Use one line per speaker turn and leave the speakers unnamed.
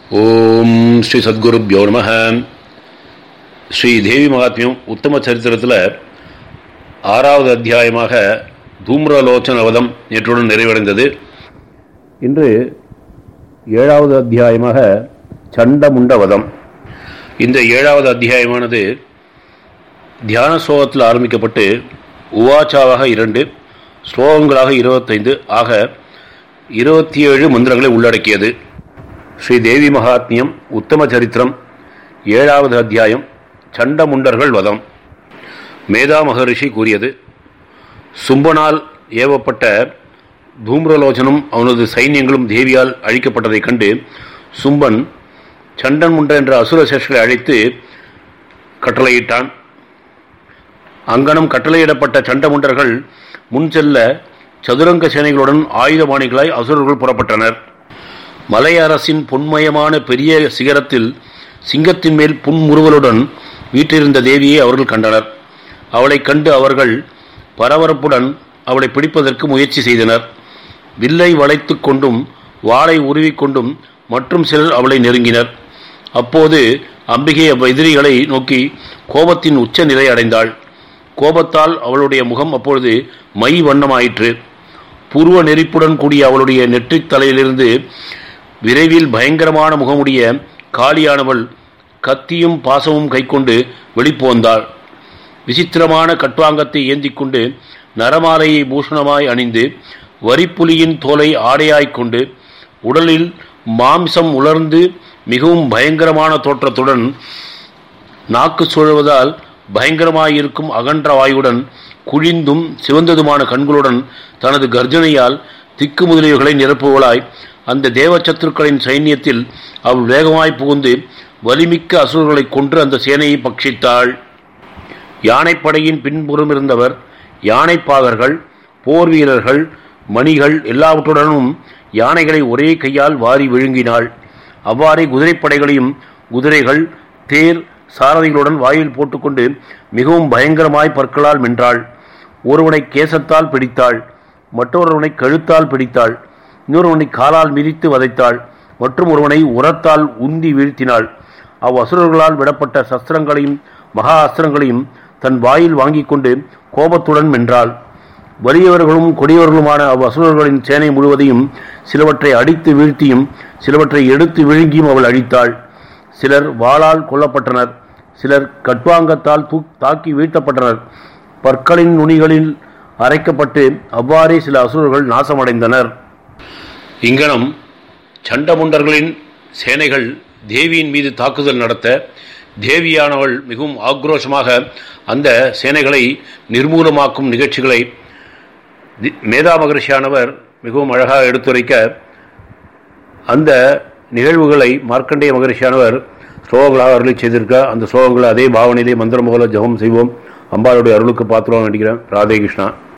ஓம் ஸ்ரீ சத்குருப்யோ நம ஸ்ரீ தேவி மகாத்மியம் உத்தம சரித்திரத்தில் ஆறாவது அத்தியாயமாக தூம்ரலோச்சனவதம் நேற்றுடன் நிறைவடைந்தது இன்று ஏழாவது அத்தியாயமாக சண்டமுண்டவதம் இந்த ஏழாவது அத்தியாயமானது தியான ஸ்லோகத்தில் ஆரம்பிக்கப்பட்டு உவாச்சாவாக இரண்டு ஸ்லோகங்களாக இருபத்தைந்து ஆக இருபத்தி ஏழு மந்திரங்களை உள்ளடக்கியது ஸ்ரீ தேவி மகாத்மியம் உத்தம சரித்திரம் ஏழாவது அத்தியாயம் சண்டமுண்டர்கள் வதம் மேதா மகரிஷி கூறியது சும்பனால் ஏவப்பட்ட தூம்ரலோச்சனும் அவனது சைன்யங்களும் தேவியால் அழிக்கப்பட்டதைக் கண்டு சும்பன் சண்டன் முண்ட என்ற அசுர சேஷர்களை அழைத்து கட்டளையிட்டான் அங்கனம் கட்டளையிடப்பட்ட சண்டமுண்டர்கள் முன் செல்ல சதுரங்க சேனைகளுடன் ஆயுதபாணிகளாய் அசுரர்கள் புறப்பட்டனர் மலை அரசின் பொன்மயமான பெரிய சிகரத்தில் சிங்கத்தின் மேல் புன்முறுவலுடன் வீற்றிருந்த தேவியை அவர்கள் கண்டனர் அவளைக் கண்டு அவர்கள் பரபரப்புடன் அவளை பிடிப்பதற்கு முயற்சி செய்தனர் வில்லை வளைத்து கொண்டும் வாளை உருவிக்கொண்டும் மற்றும் சிலர் அவளை நெருங்கினர் அப்போது அம்பிகை எதிரிகளை நோக்கி கோபத்தின் உச்ச நிலை அடைந்தாள் கோபத்தால் அவளுடைய முகம் அப்பொழுது மை வண்ணமாயிற்று பூர்வ நெறிப்புடன் கூடிய அவளுடைய நெற்றித் தலையிலிருந்து விரைவில் பயங்கரமான முகமுடைய காளியானவள் கத்தியும் பாசமும் கைக்கொண்டு வெளிப்போந்தாள் விசித்திரமான கட்வாங்கத்தை ஏந்தி கொண்டு நரமாலையை பூஷணமாய் அணிந்து வரிப்புலியின் தோலை ஆடையாய்க் கொண்டு உடலில் மாம்சம் உலர்ந்து மிகவும் பயங்கரமான தோற்றத்துடன் நாக்கு சுழவதால் பயங்கரமாயிருக்கும் அகன்ற வாயுடன் குழிந்தும் சிவந்ததுமான கண்களுடன் தனது கர்ஜனையால் திக்கு முதலியவர்களை நிரப்புவளாய் அந்த தேவச்சத்துருக்களின் சைன்யத்தில் அவள் வேகமாய் புகுந்து வலிமிக்க அசுரர்களை கொன்று அந்த சேனையை பட்சித்தாள் யானைப்படையின் பின்புறம் இருந்தவர் யானைப்பாகர்கள் போர் வீரர்கள் மணிகள் எல்லாவற்றுடனும் யானைகளை ஒரே கையால் வாரி விழுங்கினாள் அவ்வாறே குதிரைப்படைகளையும் குதிரைகள் தேர் சாரதிகளுடன் வாயில் போட்டுக்கொண்டு மிகவும் பயங்கரமாய் பற்களால் மென்றாள் ஒருவனை கேசத்தால் பிடித்தாள் மற்றொருவனை கழுத்தால் பிடித்தாள் இன்னொருவனை காலால் மிதித்து வதைத்தாள் மற்றும் ஒருவனை உரத்தால் உந்தி வீழ்த்தினாள் அவ் அசுரர்களால் விடப்பட்ட சஸ்திரங்களையும் மகா அஸ்திரங்களையும் தன் வாயில் வாங்கிக் கொண்டு கோபத்துடன் மென்றாள் வலியவர்களும் கொடியவர்களுமான அவ் அசுரர்களின் சேனை முழுவதையும் சிலவற்றை அடித்து வீழ்த்தியும் சிலவற்றை எடுத்து விழுங்கியும் அவள் அழித்தாள் சிலர் வாளால் கொல்லப்பட்டனர் சிலர் கட்வாங்கத்தால் தூ தாக்கி வீழ்த்தப்பட்டனர் பற்களின் நுனிகளில் அரைக்கப்பட்டு அவ்வாறே சில அசுரர்கள் நாசமடைந்தனர் இங்கனம் சண்டமுண்டர்களின் சேனைகள் தேவியின் மீது தாக்குதல் நடத்த தேவியானவள் மிகவும் ஆக்ரோஷமாக அந்த சேனைகளை நிர்மூலமாக்கும் நிகழ்ச்சிகளை மேதா மகரிஷியானவர் மிகவும் அழகாக எடுத்துரைக்க அந்த நிகழ்வுகளை மார்க்கண்டேய மகரிஷியானவர் ஸ்லோகங்களாக அருளி செய்திருக்க அந்த ஸ்லோகங்களை அதே பாவனையிலே மந்திரம் போல ஜபம் செய்வோம் அம்பாளுடைய அருளுக்கு பாத்திரம் வேண்டிக்கிறேன் ராதே கிருஷ்ணா